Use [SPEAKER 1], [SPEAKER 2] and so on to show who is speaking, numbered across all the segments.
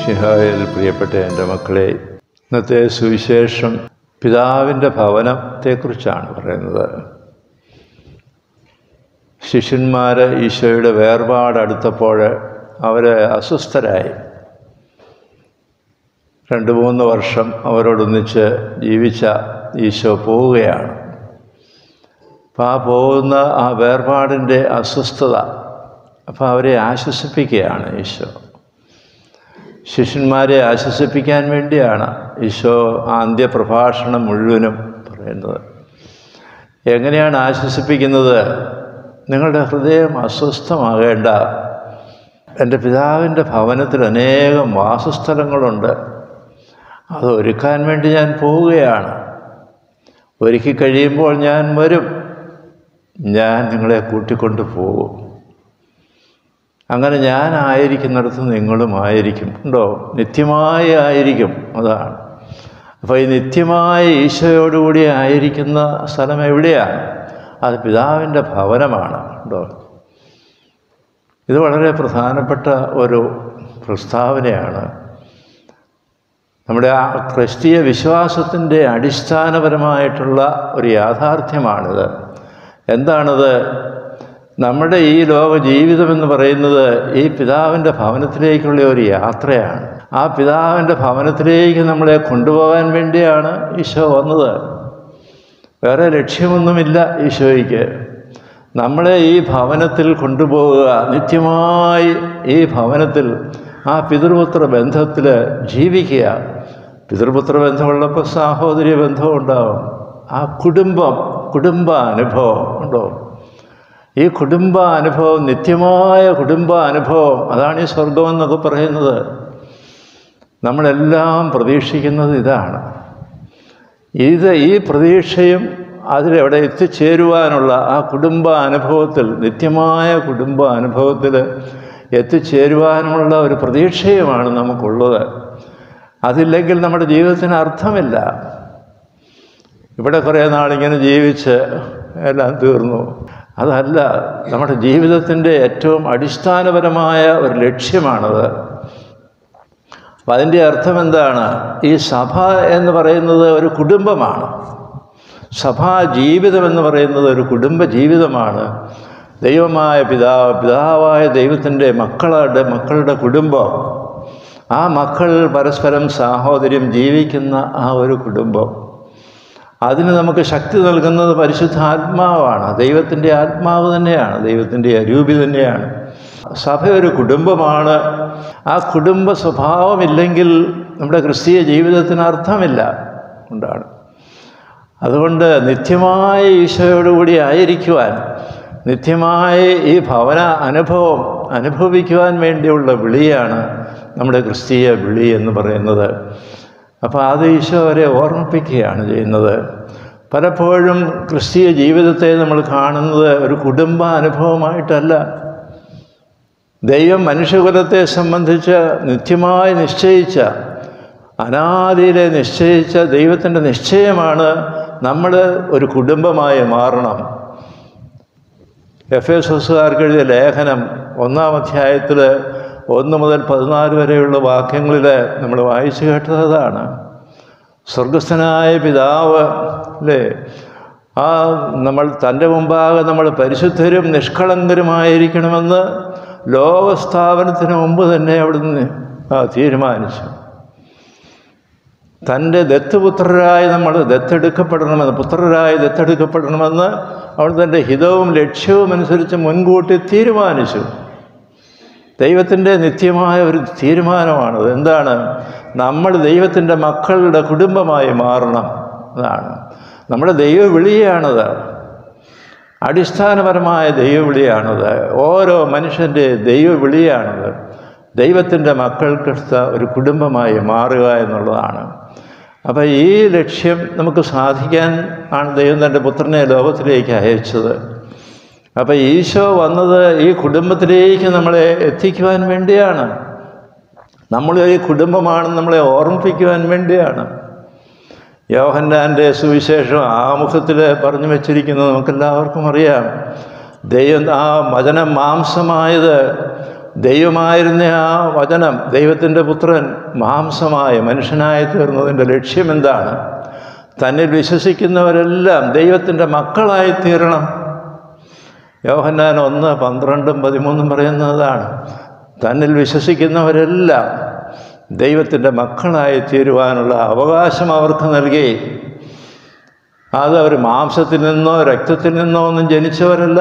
[SPEAKER 1] മിഷിഹായിൽ പ്രിയപ്പെട്ട എൻ്റെ മക്കളെ ഇന്നത്തെ സുവിശേഷം പിതാവിൻ്റെ ഭവനത്തെക്കുറിച്ചാണ് പറയുന്നത് ശിഷ്യന്മാർ ഈശോയുടെ വേർപാടടുത്തപ്പോൾ അവർ അസ്വസ്ഥരായി രണ്ട് മൂന്ന് വർഷം അവരോടൊന്നിച്ച് ജീവിച്ച ഈശോ പോവുകയാണ് അപ്പോൾ ആ പോകുന്ന ആ വേർപാടിൻ്റെ അസ്വസ്ഥത അപ്പോൾ അവരെ ആശ്വസിപ്പിക്കുകയാണ് ഈശോ ശിഷ്യന്മാരെ ആശ്വസിപ്പിക്കാൻ വേണ്ടിയാണ് ഈശോ ആ അന്ത്യപ്രഭാഷണം മുഴുവനും പറയുന്നത് എങ്ങനെയാണ് ആശ്വസിപ്പിക്കുന്നത് നിങ്ങളുടെ ഹൃദയം അസ്വസ്ഥമാകേണ്ട എൻ്റെ പിതാവിൻ്റെ ഭവനത്തിൽ അനേകം വാസസ്ഥലങ്ങളുണ്ട് അത് ഒരുക്കാൻ വേണ്ടി ഞാൻ പോവുകയാണ് ഒരുക്കി കഴിയുമ്പോൾ ഞാൻ വരും ഞാൻ നിങ്ങളെ കൂട്ടിക്കൊണ്ട് പോകും അങ്ങനെ ഞാനായിരിക്കുന്നിടത്ത് നിങ്ങളും ആയിരിക്കും ഉണ്ടോ നിത്യമായി ആയിരിക്കും അതാണ് അപ്പോൾ ഈ നിത്യമായ ഈശോയോടുകൂടി ആയിരിക്കുന്ന സ്ഥലം എവിടെയാണ് അത് പിതാവിൻ്റെ ഭവനമാണ് ഉണ്ടോ ഇത് വളരെ പ്രധാനപ്പെട്ട ഒരു പ്രസ്താവനയാണ് നമ്മുടെ ആ ക്രിസ്തീയ വിശ്വാസത്തിൻ്റെ അടിസ്ഥാനപരമായിട്ടുള്ള ഒരു യാഥാർത്ഥ്യമാണിത് എന്താണത് നമ്മുടെ ഈ ലോക ജീവിതം എന്ന് പറയുന്നത് ഈ പിതാവിൻ്റെ ഭവനത്തിലേക്കുള്ള ഒരു യാത്രയാണ് ആ പിതാവിൻ്റെ ഭവനത്തിലേക്ക് നമ്മളെ കൊണ്ടുപോകാൻ വേണ്ടിയാണ് ഈശോ വന്നത് വേറെ ലക്ഷ്യമൊന്നുമില്ല ഈശോയ്ക്ക് നമ്മളെ ഈ ഭവനത്തിൽ കൊണ്ടുപോവുക നിത്യമായി ഈ ഭവനത്തിൽ ആ പിതൃപുത്ര ബന്ധത്തിൽ ജീവിക്കുക പിതൃപുത്ര ബന്ധമുള്ളപ്പോൾ സാഹോദര്യ ബന്ധം ഉണ്ടാവും ആ കുടുംബം കുടുംബ അനുഭവം ഉണ്ടോ ഈ കുടുംബ അനുഭവം നിത്യമായ കുടുംബ അനുഭവം അതാണ് ഈ സ്വർഗം എന്നൊക്കെ പറയുന്നത് നമ്മളെല്ലാം പ്രതീക്ഷിക്കുന്നത് ഇതാണ് ഇത് ഈ പ്രതീക്ഷയും അതിലെവിടെ എത്തിച്ചേരുവാനുള്ള ആ കുടുംബ അനുഭവത്തിൽ നിത്യമായ കുടുംബ അനുഭവത്തിൽ എത്തിച്ചേരുവാനുമുള്ള ഒരു പ്രതീക്ഷയുമാണ് നമുക്കുള്ളത് അതില്ലെങ്കിൽ നമ്മുടെ ജീവിതത്തിന് അർത്ഥമില്ല ഇവിടെ കുറേ നാളിങ്ങനെ ജീവിച്ച് എല്ലാം തീർന്നു അതല്ല നമ്മുടെ ജീവിതത്തിൻ്റെ ഏറ്റവും അടിസ്ഥാനപരമായ ഒരു ലക്ഷ്യമാണത് അപ്പം അതിൻ്റെ അർത്ഥം എന്താണ് ഈ സഭ എന്ന് പറയുന്നത് ഒരു കുടുംബമാണ് സഭാ ജീവിതം എന്ന് പറയുന്നത് ഒരു കുടുംബ ജീവിതമാണ് ദൈവമായ പിതാവ് പിതാവായ ദൈവത്തിൻ്റെ മക്കളുടെ മക്കളുടെ കുടുംബം ആ മക്കൾ പരസ്പരം സാഹോദര്യം ജീവിക്കുന്ന ആ ഒരു കുടുംബം അതിന് നമുക്ക് ശക്തി നൽകുന്നത് പരിശുദ്ധ ആത്മാവാണ് ദൈവത്തിൻ്റെ ആത്മാവ് തന്നെയാണ് ദൈവത്തിൻ്റെ അരൂപി തന്നെയാണ് സഭ ഒരു കുടുംബമാണ് ആ കുടുംബ സ്വഭാവമില്ലെങ്കിൽ നമ്മുടെ ക്രിസ്തീയ ജീവിതത്തിന് അർത്ഥമില്ല ഉണ്ടാണ് അതുകൊണ്ട് നിത്യമായ ഈശോയോടുകൂടി ആയിരിക്കുവാൻ നിത്യമായ ഈ ഭവന അനുഭവം അനുഭവിക്കുവാൻ വേണ്ടിയുള്ള വിളിയാണ് നമ്മുടെ ക്രിസ്തീയ വിളി എന്ന് പറയുന്നത് അപ്പോൾ അത് ഈശോ അവരെ ഓർമ്മിപ്പിക്കുകയാണ് ചെയ്യുന്നത് പലപ്പോഴും ക്രിസ്തീയ ജീവിതത്തെ നമ്മൾ കാണുന്നത് ഒരു കുടുംബ അനുഭവമായിട്ടല്ല ദൈവം മനുഷ്യകുലത്തെ സംബന്ധിച്ച് നിത്യമായി നിശ്ചയിച്ച അനാദിയിലെ നിശ്ചയിച്ച ദൈവത്തിൻ്റെ നിശ്ചയമാണ് നമ്മൾ ഒരു കുടുംബമായി മാറണം എഫ് എസ് എസുകാർക്ക് എഴുതിയ ലേഖനം ഒന്നാം അധ്യായത്തിൽ ഒന്ന് മുതൽ പതിനാല് വരെയുള്ള വാക്യങ്ങളിൽ നമ്മൾ വായിച്ചു കേട്ടതാണ് സ്വർഗസ്ഥനായ പിതാവ് അല്ലേ ആ നമ്മൾ തൻ്റെ മുമ്പാകെ നമ്മൾ പരിശുദ്ധരും നിഷ്കളങ്കരുമായിരിക്കണമെന്ന് ലോകസ്ഥാപനത്തിന് മുമ്പ് തന്നെ അവിടുന്ന് ആ തീരുമാനിച്ചു തൻ്റെ ദത്തുപുത്രരായി നമ്മൾ ദത്തെടുക്കപ്പെടണമെന്ന് പുത്രരായി ദത്തെടുക്കപ്പെടണമെന്ന് അവൾ തൻ്റെ ഹിതവും ലക്ഷ്യവും അനുസരിച്ച് മുൻകൂട്ടി തീരുമാനിച്ചു ദൈവത്തിൻ്റെ നിത്യമായ ഒരു തീരുമാനമാണത് എന്താണ് നമ്മൾ ദൈവത്തിൻ്റെ മക്കളുടെ കുടുംബമായി മാറണം അതാണ് നമ്മുടെ ദൈവവിളിയാണത് അടിസ്ഥാനപരമായ ദൈവവിളിയാണത് ഓരോ മനുഷ്യൻ്റെ ദൈവവിളിയാണത് ദൈവത്തിൻ്റെ മക്കൾക്കെടുത്ത ഒരു കുടുംബമായി മാറുക എന്നുള്ളതാണ് അപ്പോൾ ഈ ലക്ഷ്യം നമുക്ക് സാധിക്കാൻ ആണ് ദൈവം തൻ്റെ പുത്രനെ ലോകത്തിലേക്ക് അയച്ചത് അപ്പോൾ ഈശോ വന്നത് ഈ കുടുംബത്തിലേക്ക് നമ്മളെ എത്തിക്കുവാൻ വേണ്ടിയാണ് നമ്മൾ ഈ കുടുംബമാണെന്ന് നമ്മളെ ഓർമ്മിപ്പിക്കുവാൻ വേണ്ടിയാണ് യോഹന്നാൻ്റെ സുവിശേഷം ആമുഖത്തിൽ പറഞ്ഞു വച്ചിരിക്കുന്നത് നമുക്കെല്ലാവർക്കും അറിയാം ദൈവം ആ വചനം മാംസമായത് ദൈവമായിരുന്ന ആ വചനം ദൈവത്തിൻ്റെ പുത്രൻ മാംസമായ മനുഷ്യനായി തീർന്നതിൻ്റെ ലക്ഷ്യം എന്താണ് തന്നിൽ വിശ്വസിക്കുന്നവരെല്ലാം ദൈവത്തിൻ്റെ മക്കളായി തീരണം യോഹന്നാൻ ഒന്ന് പന്ത്രണ്ടും പതിമൂന്നും പറയുന്നതാണ് തന്നിൽ വിശ്വസിക്കുന്നവരെല്ലാം ദൈവത്തിൻ്റെ മക്കളായി തീരുവാനുള്ള അവകാശം അവർക്ക് നൽകി അത് അവർ മാംസത്തിൽ നിന്നോ രക്തത്തിൽ നിന്നോ ഒന്നും ജനിച്ചവരല്ല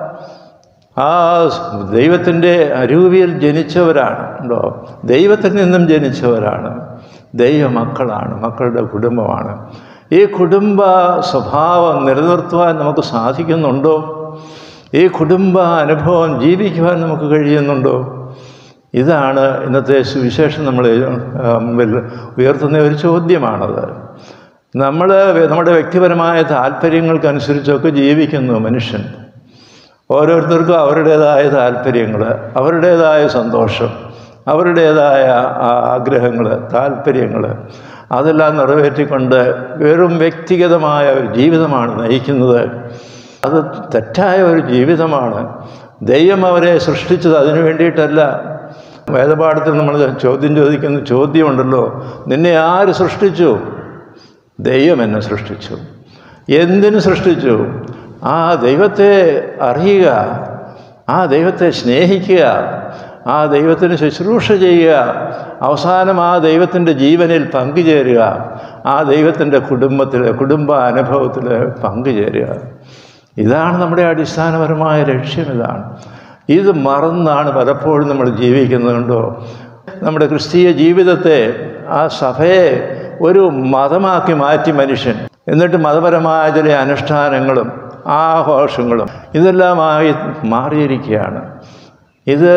[SPEAKER 1] ആ ദൈവത്തിൻ്റെ അരൂപിയിൽ ജനിച്ചവരാണ് ഉണ്ടോ ദൈവത്തിൽ നിന്നും ജനിച്ചവരാണ് ദൈവമക്കളാണ് മക്കളുടെ കുടുംബമാണ് ഈ കുടുംബ സ്വഭാവം നിലനിർത്തുവാൻ നമുക്ക് സാധിക്കുന്നുണ്ടോ ഈ കുടുംബ അനുഭവം ജീവിക്കുവാൻ നമുക്ക് കഴിയുന്നുണ്ടോ ഇതാണ് ഇന്നത്തെ സുവിശേഷം നമ്മൾ മുമ്പിൽ ഉയർത്തുന്ന ഒരു ചോദ്യമാണത് നമ്മൾ നമ്മുടെ വ്യക്തിപരമായ താല്പര്യങ്ങൾക്കനുസരിച്ചൊക്കെ ജീവിക്കുന്നു മനുഷ്യൻ ഓരോരുത്തർക്കും അവരുടേതായ താല്പര്യങ്ങൾ അവരുടേതായ സന്തോഷം അവരുടേതായ ആഗ്രഹങ്ങൾ താല്പര്യങ്ങൾ അതെല്ലാം നിറവേറ്റിക്കൊണ്ട് വെറും വ്യക്തിഗതമായ ഒരു ജീവിതമാണ് നയിക്കുന്നത് അത് തെറ്റായ ഒരു ജീവിതമാണ് ദൈവം അവരെ സൃഷ്ടിച്ചത് അതിനു വേണ്ടിയിട്ടല്ല വേദപാഠത്തിൽ നമ്മൾ ചോദ്യം ചോദിക്കുന്ന ചോദ്യമുണ്ടല്ലോ നിന്നെ ആര് സൃഷ്ടിച്ചു ദൈവം എന്നെ സൃഷ്ടിച്ചു എന്തിനു സൃഷ്ടിച്ചു ആ ദൈവത്തെ അറിയുക ആ ദൈവത്തെ സ്നേഹിക്കുക ആ ദൈവത്തിന് ശുശ്രൂഷ ചെയ്യുക അവസാനം ആ ദൈവത്തിൻ്റെ ജീവനിൽ പങ്കുചേരുക ആ ദൈവത്തിൻ്റെ കുടുംബത്തിൽ കുടുംബ അനുഭവത്തിൽ പങ്കുചേരുക ഇതാണ് നമ്മുടെ അടിസ്ഥാനപരമായ ലക്ഷ്യം ഇതാണ് ഇത് മറന്നാണ് പലപ്പോഴും നമ്മൾ ജീവിക്കുന്നതുകൊണ്ടോ നമ്മുടെ ക്രിസ്തീയ ജീവിതത്തെ ആ സഭയെ ഒരു മതമാക്കി മാറ്റി മനുഷ്യൻ എന്നിട്ട് മതപരമായ ചില അനുഷ്ഠാനങ്ങളും ആഘോഷങ്ങളും ഇതെല്ലാമായി മാറിയിരിക്കുകയാണ് ഇത്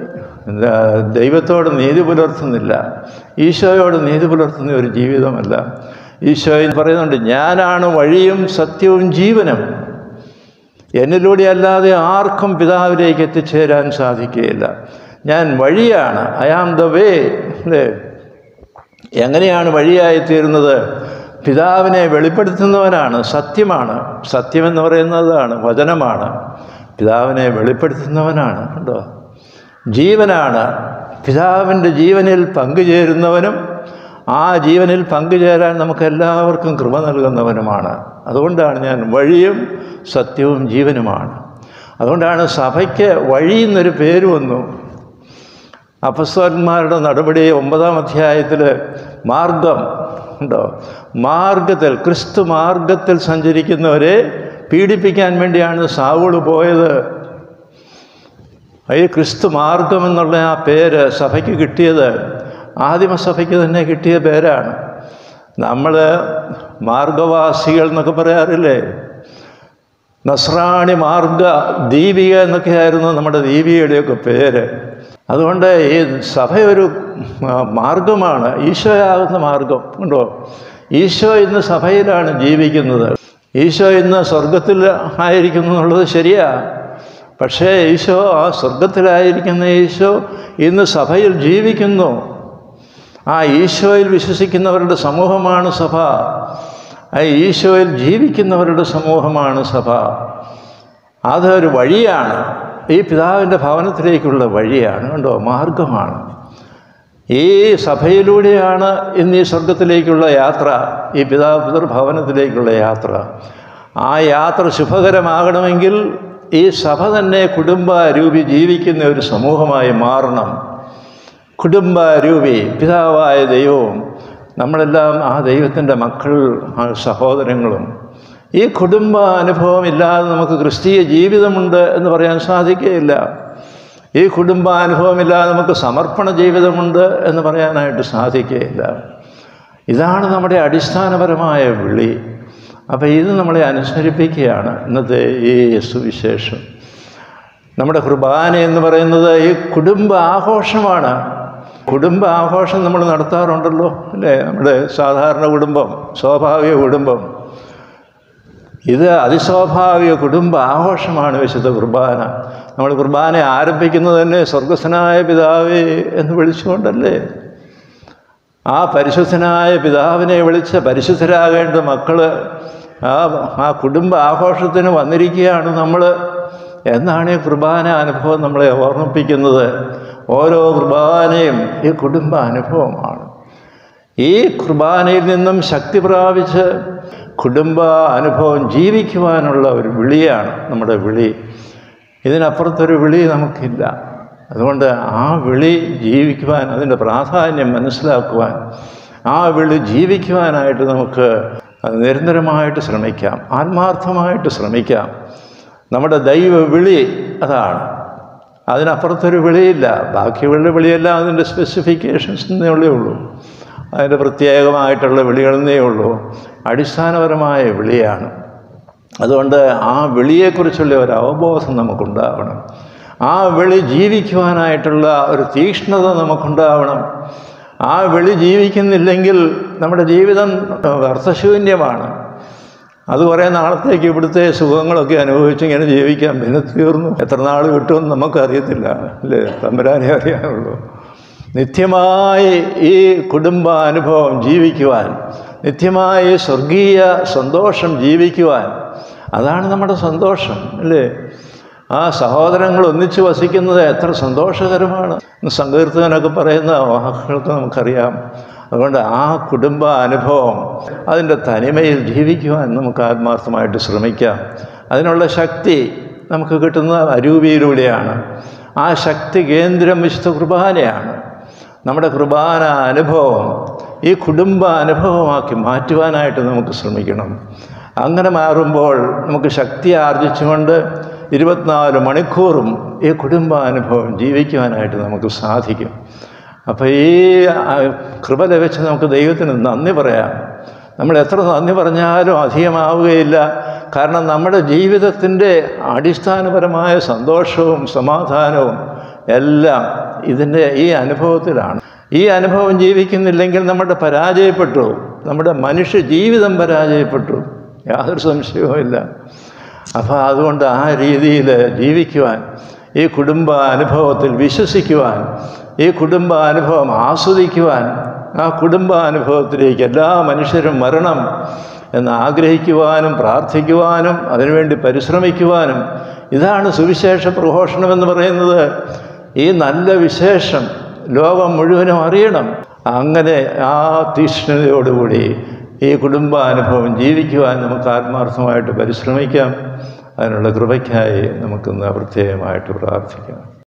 [SPEAKER 1] ദൈവത്തോട് നീതി പുലർത്തുന്നില്ല ഈശോയോട് നീതി പുലർത്തുന്ന ഒരു ജീവിതമല്ല ഈശോ പറയുന്നുണ്ട് ഞാനാണ് വഴിയും സത്യവും ജീവനും എന്നിലൂടെ അല്ലാതെ ആർക്കും പിതാവിലേക്ക് എത്തിച്ചേരാൻ സാധിക്കുകയില്ല ഞാൻ വഴിയാണ് ഐ ആം ദ വേ അല്ലേ എങ്ങനെയാണ് വഴിയായിത്തീരുന്നത് പിതാവിനെ വെളിപ്പെടുത്തുന്നവനാണ് സത്യമാണ് സത്യമെന്ന് പറയുന്നതാണ് വചനമാണ് പിതാവിനെ വെളിപ്പെടുത്തുന്നവനാണ് കേട്ടോ ജീവനാണ് പിതാവിൻ്റെ ജീവനിൽ പങ്കുചേരുന്നവനും ആ ജീവനിൽ പങ്കുചേരാൻ നമുക്ക് എല്ലാവർക്കും കൃപ നൽകുന്നവനുമാണ് അതുകൊണ്ടാണ് ഞാൻ വഴിയും സത്യവും ജീവനുമാണ് അതുകൊണ്ടാണ് സഭയ്ക്ക് വഴി എന്നൊരു പേര് വന്നു അപസ്വരന്മാരുടെ നടപടി ഒമ്പതാം അധ്യായത്തിൽ മാർഗം ഉണ്ടോ മാർഗത്തിൽ ക്രിസ്തു മാർഗത്തിൽ സഞ്ചരിക്കുന്നവരെ പീഡിപ്പിക്കാൻ വേണ്ടിയാണ് സാവൂള് പോയത് ഈ ക്രിസ്തു മാർഗം എന്നുള്ള ആ പേര് സഭയ്ക്ക് കിട്ടിയത് ആദിമസഭയ്ക്ക് തന്നെ കിട്ടിയ പേരാണ് നമ്മൾ മാർഗവാസികൾ എന്നൊക്കെ പറയാറില്ലേ നസ്രാണി മാർഗ ദീപിക എന്നൊക്കെയായിരുന്നു നമ്മുടെ ദീപികയുടെയൊക്കെ പേര് അതുകൊണ്ട് ഈ സഭ ഒരു മാർഗമാണ് ഈശോയാകുന്ന മാർഗം ഉണ്ടോ ഈശോ ഇന്ന് സഭയിലാണ് ജീവിക്കുന്നത് ഈശോ ഇന്ന് സ്വർഗത്തിൽ ആയിരിക്കുന്നു എന്നുള്ളത് ശരിയാ പക്ഷേ ഈശോ ആ സ്വർഗത്തിലായിരിക്കുന്ന ഈശോ ഇന്ന് സഭയിൽ ജീവിക്കുന്നു ആ ഈശോയിൽ വിശ്വസിക്കുന്നവരുടെ സമൂഹമാണ് സഭ ആ ഈശോയിൽ ജീവിക്കുന്നവരുടെ സമൂഹമാണ് സഭ അതൊരു വഴിയാണ് ഈ പിതാവിൻ്റെ ഭവനത്തിലേക്കുള്ള വഴിയാണ് കണ്ടോ മാർഗമാണ് ഈ സഭയിലൂടെയാണ് ഇന്ന് ഈ സ്വർഗത്തിലേക്കുള്ള യാത്ര ഈ പിതാവ് പിതൃ ഭവനത്തിലേക്കുള്ള യാത്ര ആ യാത്ര ശുഭകരമാകണമെങ്കിൽ ഈ സഭ തന്നെ കുടുംബ രൂപി ജീവിക്കുന്ന ഒരു സമൂഹമായി മാറണം കുടുംബ രൂപി പിതാവായ ദൈവവും നമ്മളെല്ലാം ആ ദൈവത്തിൻ്റെ മക്കൾ ആ സഹോദരങ്ങളും ഈ കുടുംബ അനുഭവം ഇല്ലാതെ നമുക്ക് ക്രിസ്തീയ ജീവിതമുണ്ട് എന്ന് പറയാൻ സാധിക്കുകയില്ല ഈ കുടുംബാനുഭവമില്ലാതെ നമുക്ക് സമർപ്പണ ജീവിതമുണ്ട് എന്ന് പറയാനായിട്ട് സാധിക്കുകയില്ല ഇതാണ് നമ്മുടെ അടിസ്ഥാനപരമായ വിളി അപ്പോൾ ഇത് നമ്മളെ അനുസരിപ്പിക്കുകയാണ് ഇന്നത്തെ ഈ സുവിശേഷം നമ്മുടെ കുർബാന എന്ന് പറയുന്നത് ഈ കുടുംബ ആഘോഷമാണ് കുടുംബ ആഘോഷം നമ്മൾ നടത്താറുണ്ടല്ലോ അല്ലേ നമ്മുടെ സാധാരണ കുടുംബം സ്വാഭാവിക കുടുംബം ഇത് അതിസ്വാഭാവിക കുടുംബ ആഘോഷമാണ് വിശുദ്ധ കുർബാന നമ്മൾ കുർബാന ആരംഭിക്കുന്നത് തന്നെ സ്വർഗസ്വനായ പിതാവേ എന്ന് വിളിച്ചുകൊണ്ടല്ലേ ആ പരിശുദ്ധനായ പിതാവിനെ വിളിച്ച പരിശുദ്ധരാകേണ്ട മക്കൾ ആ ആ കുടുംബ ആഘോഷത്തിന് വന്നിരിക്കുകയാണ് നമ്മൾ എന്നാണ് ഈ കുർബാന അനുഭവം നമ്മളെ ഓർമ്മിപ്പിക്കുന്നത് ഓരോ കുർബാനയും ഈ കുടുംബ അനുഭവമാണ് ഈ കുർബാനയിൽ നിന്നും ശക്തി പ്രാപിച്ച് കുടുംബ അനുഭവം ജീവിക്കുവാനുള്ള ഒരു വിളിയാണ് നമ്മുടെ വിളി ഇതിനപ്പുറത്തൊരു വിളി നമുക്കില്ല അതുകൊണ്ട് ആ വിളി ജീവിക്കുവാൻ അതിൻ്റെ പ്രാധാന്യം മനസ്സിലാക്കുവാൻ ആ വിളി ജീവിക്കുവാനായിട്ട് നമുക്ക് നിരന്തരമായിട്ട് ശ്രമിക്കാം ആത്മാർത്ഥമായിട്ട് ശ്രമിക്കാം നമ്മുടെ ദൈവ വിളി അതാണ് അതിനപ്പുറത്തൊരു വിളിയില്ല ബാക്കിയുള്ള വിളിയെല്ലാം അതിൻ്റെ സ്പെസിഫിക്കേഷൻസ് എന്നേ ഉള്ളൂ അതിൻ്റെ പ്രത്യേകമായിട്ടുള്ള വിളികളെന്നേ ഉള്ളൂ അടിസ്ഥാനപരമായ വിളിയാണ് അതുകൊണ്ട് ആ വിളിയെക്കുറിച്ചുള്ള ഒരു അവബോധം നമുക്കുണ്ടാവണം ആ വിളി ജീവിക്കുവാനായിട്ടുള്ള ഒരു തീക്ഷ്ണത നമുക്കുണ്ടാവണം ആ വിളി ജീവിക്കുന്നില്ലെങ്കിൽ നമ്മുടെ ജീവിതം അർത്ഥശൂന്യമാണ് അത് കുറേ നാളത്തേക്ക് ഇവിടുത്തെ സുഖങ്ങളൊക്കെ അനുഭവിച്ച് ഇങ്ങനെ ജീവിക്കാൻ പിന്നെ തീർന്നു എത്ര നാൾ കിട്ടുമെന്ന് നമുക്കറിയത്തില്ല അല്ലേ തമ്പുരാനെ അറിയാനുള്ളൂ നിത്യമായി ഈ കുടുംബാനുഭവം ജീവിക്കുവാൻ നിത്യമായി സ്വർഗീയ സന്തോഷം ജീവിക്കുവാൻ അതാണ് നമ്മുടെ സന്തോഷം അല്ലേ ആ സഹോദരങ്ങൾ ഒന്നിച്ച് വസിക്കുന്നത് എത്ര സന്തോഷകരമാണ് സങ്കീർത്തകനൊക്കെ പറയുന്ന വാക്കുകൾക്ക് നമുക്കറിയാം അതുകൊണ്ട് ആ കുടുംബ അനുഭവം അതിൻ്റെ തനിമയിൽ ജീവിക്കുവാൻ നമുക്ക് ആത്മാർത്ഥമായിട്ട് ശ്രമിക്കാം അതിനുള്ള ശക്തി നമുക്ക് കിട്ടുന്നത് അരൂപിയിലൂടെയാണ് ആ ശക്തി കേന്ദ്രം വിശുദ്ധ കുർബാനയാണ് നമ്മുടെ കുർബാന അനുഭവം ഈ കുടുംബ അനുഭവമാക്കി മാറ്റുവാനായിട്ട് നമുക്ക് ശ്രമിക്കണം അങ്ങനെ മാറുമ്പോൾ നമുക്ക് ശക്തി ആർജിച്ചുകൊണ്ട് ഇരുപത്തിനാല് മണിക്കൂറും ഈ കുടുംബാനുഭവം ജീവിക്കുവാനായിട്ട് നമുക്ക് സാധിക്കും അപ്പോൾ ഈ കൃപ ലഭിച്ച് നമുക്ക് ദൈവത്തിന് നന്ദി പറയാം നമ്മൾ എത്ര നന്ദി പറഞ്ഞാലും അധികമാവുകയില്ല കാരണം നമ്മുടെ ജീവിതത്തിൻ്റെ അടിസ്ഥാനപരമായ സന്തോഷവും സമാധാനവും എല്ലാം ഇതിൻ്റെ ഈ അനുഭവത്തിലാണ് ഈ അനുഭവം ജീവിക്കുന്നില്ലെങ്കിൽ നമ്മുടെ പരാജയപ്പെട്ടു നമ്മുടെ മനുഷ്യ ജീവിതം പരാജയപ്പെട്ടു യാതൊരു സംശയവുമില്ല അപ്പോൾ അതുകൊണ്ട് ആ രീതിയിൽ ജീവിക്കുവാൻ ഈ കുടുംബ അനുഭവത്തിൽ വിശ്വസിക്കുവാൻ ഈ കുടുംബ അനുഭവം ആസ്വദിക്കുവാൻ ആ കുടുംബ അനുഭവത്തിലേക്ക് എല്ലാ മനുഷ്യരും വരണം എന്ന് ആഗ്രഹിക്കുവാനും പ്രാർത്ഥിക്കുവാനും അതിനുവേണ്ടി പരിശ്രമിക്കുവാനും ഇതാണ് സുവിശേഷ പ്രഘോഷണം എന്ന് പറയുന്നത് ഈ നല്ല വിശേഷം ലോകം മുഴുവനും അറിയണം അങ്ങനെ ആ തീക്ഷ്ണതയോടുകൂടി ഈ കുടുംബാനുഭവം ജീവിക്കുവാൻ നമുക്ക് ആത്മാർത്ഥമായിട്ട് പരിശ്രമിക്കാം അതിനുള്ള കൃപയ്ക്കായി നമുക്കിന്ന് പ്രത്യേകമായിട്ട് പ്രാർത്ഥിക്കാം